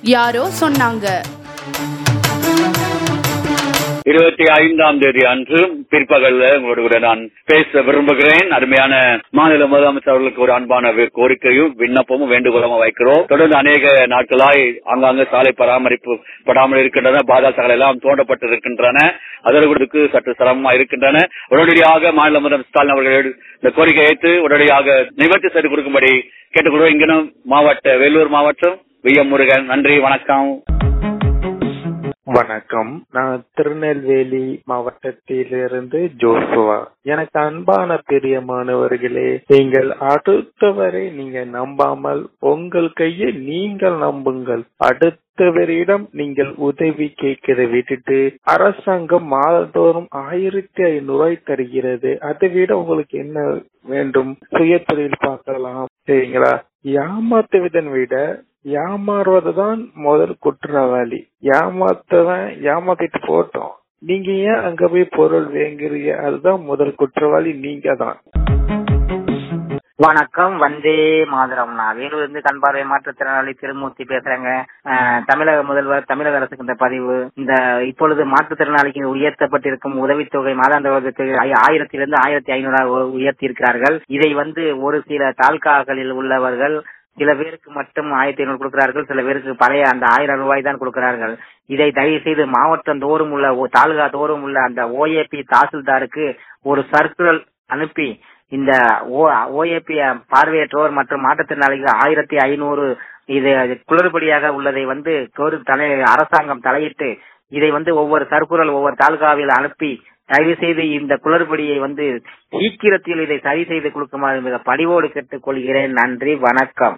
யாரோ சொன்னாங்க இருபத்தி ஐந்தாம் தேதி அன்று பிற்பகல்ல உங்களோட கூட நான் பேச விரும்புகிறேன் அருமையான மாநில முதலமைச்சர் அவர்களுக்கு ஒரு அன்பான வே- கோரிக்கையும் விண்ணப்பமும் வேண்டுகோளமும் வைக்கிறோம் தொடர்ந்து அநேக நாட்களாய் அங்கங்க சாலை பராமரிப்பு படாமல் இருக்கின்றன பாதாள சாலை எல்லாம் தோண்டப்பட்டு இருக்கின்றன அதற்கு சற்று சிரமமா இருக்கின்றன உடனடியாக மாநில முதலமைச்சர் ஸ்டாலின் அவர்கள் இந்த கோரிக்கை ஏற்று உடனடியாக நிவர்த்தி செய்து கொடுக்கும்படி கேட்டுக்கொள்வோம் இங்கனும் மாவட்ட வேலூர் மாவட்டம் வி எம் முருகன் நன்றி வணக்கம் வணக்கம் நான் திருநெல்வேலி மாவட்டத்திலிருந்து ஜோசுவா எனக்கு அன்பான பிரியமானவர்களே நீங்கள் அடுத்தவரை நீங்க நம்பாமல் உங்கள் கையை நீங்கள் நம்புங்கள் அடுத்தவரிடம் நீங்கள் உதவி கேட்கிறத விட்டுட்டு அரசாங்கம் மாதந்தோறும் ஆயிரத்தி ஐநூறு ரூபாய் தருகிறது அதை விட உங்களுக்கு என்ன வேண்டும் சுய தொழில் பார்க்கலாம் சரிங்களா ஏமாத்துவதன் விட ஏமாறுவதுதான் முதல் குற்றவாளி ஏமாத்தவன் ஏமாத்திட்டு போட்டோம் நீங்க ஏன் அங்க போய் பொருள் வாங்குறீங்க அதுதான் முதல் குற்றவாளி நீங்க தான் வணக்கம் வந்தே மாதரம் நான் வேலூர் இருந்து கண் பார்வை மாற்றுத்திறனாளி திருமூர்த்தி பேசுறேங்க அஹ், தமிழக முதல்வர் தமிழக அரசுக்கு இந்த பதிவு இந்த இப்பொழுது மாற்றுத்திறனாளிக்கு உயர்த்தப்பட்டிருக்கும் உதவித்தொகை மாதாந்திர உதவித்தொகை ஆய- ஆயிரத்திலிருந்து ஆயிரத்தி ஐநூறு உயர்த்தி இருக்கிறார்கள் இதை வந்து ஒரு சில தாலுகாக்களில் உள்ளவர்கள் சில பேருக்கு மட்டும் ஆயிரத்தி ஐநூறு கொடுக்கிறார்கள் சில பேருக்கு பழைய அந்த ஆயிரம் ரூபாய் தான் கொடுக்கிறார்கள் இதை தயவு செய்து மாவட்டம் தோறும் உள்ள ஒ- தாலுகா தோறும் உள்ள அந்த ஓஏபி தாசில்தாருக்கு ஒரு சர்க்குலர் அனுப்பி இந்த ஓஏபி பார்வையற்றோர் மற்றும் மாற்றுத்திறனாளிகள் ஆயிரத்தி ஐநூறு இது குளறுபடியாக உள்ளதை வந்து கோரி தலை அரசாங்கம் தலையிட்டு இதை வந்து ஒவ்வொரு சர்க்குரல் ஒவ்வொரு தாலுகாவில் அனுப்பி தயவு செய்து இந்த குளறுபடியை வந்து சீக்கிரத்தில் இதை சரி செய்து கொடுக்குமாறு மிக பணிவோடு கேட்டுக்கொள்கிறேன் நன்றி வணக்கம்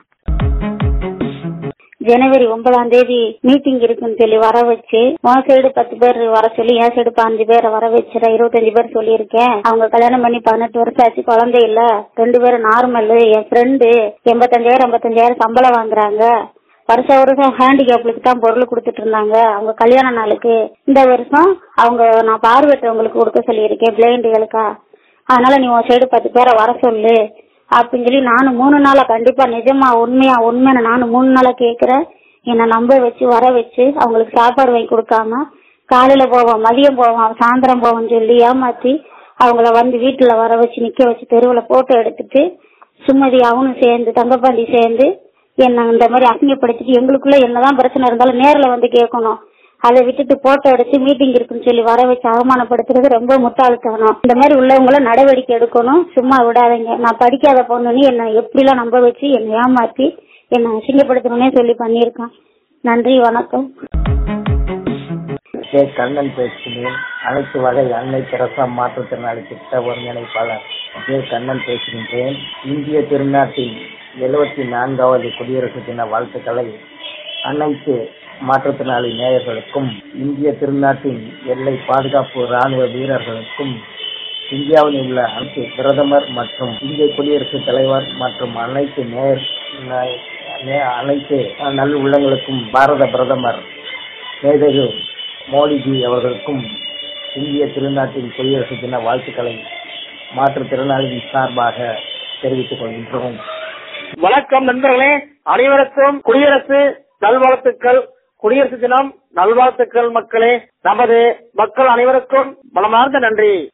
ஜனவரி ஒன்பதாம் தேதி மீட்டிங் இருக்குன்னு சொல்லி வர வச்சு உன் சைடு பத்து பேர் வர சொல்லி என் சைடு பாஞ்சு பேரை வர வச்சுற இருபத்தஞ்சு பேர் சொல்லியிருக்கேன் அவங்க கல்யாணம் பண்ணி பதினெட்டு வருஷம் ஆச்சு குழந்தை இல்ல ரெண்டு பேரும் நார்மல் என் ஃப்ரெண்டு எண்பத்தஞ்சாயிரம் எண்பத்தஞ்சாயிரம் சம்பளம் வாங்குறாங்க வருஷம் வருஷம் ஹேண்டிகேப்ளுக்கு தான் பொருள் கொடுத்துட்டு இருந்தாங்க அவங்க கல்யாண நாளுக்கு இந்த வருஷம் அவங்க நான் பார்வையற்றவங்களுக்கு கொடுக்க சொல்லியிருக்கேன் பிளைண்டுகளுக்கா அதனால நீ உன் சைடு பத்து பேரை வர சொல்லு அப்படின்னு சொல்லி நானும் மூணு நாளா கண்டிப்பா நிஜமா உண்மையா உண்மைன்னு நானும் மூணு நாளா கேக்குறேன் என்னை நம்ப வச்சு வர வச்சு அவங்களுக்கு சாப்பாடு வாங்கி கொடுக்காம காலையில போவோம் மதியம் போவோம் சாயந்தரம் போவோம் சொல்லி ஏமாத்தி அவங்கள வந்து வீட்டுல வர வச்சு நிக்க வச்சு தெருவுல போட்டோ எடுத்துட்டு சுமதி அவனும் சேர்ந்து தங்கப்பாண்டி சேர்ந்து என்ன இந்த மாதிரி அசிங்கப்படுத்திட்டு எங்களுக்குள்ள என்னதான் பிரச்சனை இருந்தாலும் நேர்ல வந்து கேட்கணும் அதை விட்டுட்டு போட்டோ எடுத்து மீட்டிங் இருக்குன்னு சொல்லி வர வச்சு அவமானப்படுத்துறது ரொம்ப முட்டாள்தனம் இந்த மாதிரி உள்ளவங்கள நடவடிக்கை எடுக்கணும் சும்மா விடாதீங்க நான் படிக்காத பொண்ணுன்னு என்ன எப்படிலாம் நம்ப வச்சு என்னை ஏமாத்தி என்னை அசிங்கப்படுத்தணும்னே சொல்லி பண்ணியிருக்கான் நன்றி வணக்கம் கே கண்ணன் பேசுகிறேன் அனைத்து வகை அன்னை தெரசா மாற்றுத்திறனாளி திட்ட ஒருங்கிணைப்பாளர் கே கண்ணன் பேசுகின்றேன் இந்திய திருநாட்டின் எழுபத்தி நான்காவது குடியரசு தின வாழ்த்துக்களை அனைத்து மாற்றுத்திறனாளி நேயர்களுக்கும் இந்திய திருநாட்டின் எல்லை பாதுகாப்பு ராணுவ வீரர்களுக்கும் இந்தியாவில் உள்ள அனைத்து பிரதமர் மற்றும் இந்திய குடியரசுத் தலைவர் மற்றும் அனைத்து நேர் நே- நே- அனைத்து நல் உள்ளங்களுக்கும் பாரத பிரதமர் மேதகு மோடிஜி அவர்களுக்கும் இந்திய திருநாட்டின் குடியரசு தின வாழ்த்துக்களை மாற்றுத்திறனாளியின் சார்பாக தெரிவித்துக் கொள்கின்றோம் வணக்கம் நண்பர்களே அனைவருக்கும் குடியரசு நல்வாழ்த்துக்கள் குடியரசு தினம் நல்வாழ்த்துக்கள் மக்களே நமது மக்கள் அனைவருக்கும் மனமார்ந்த நன்றி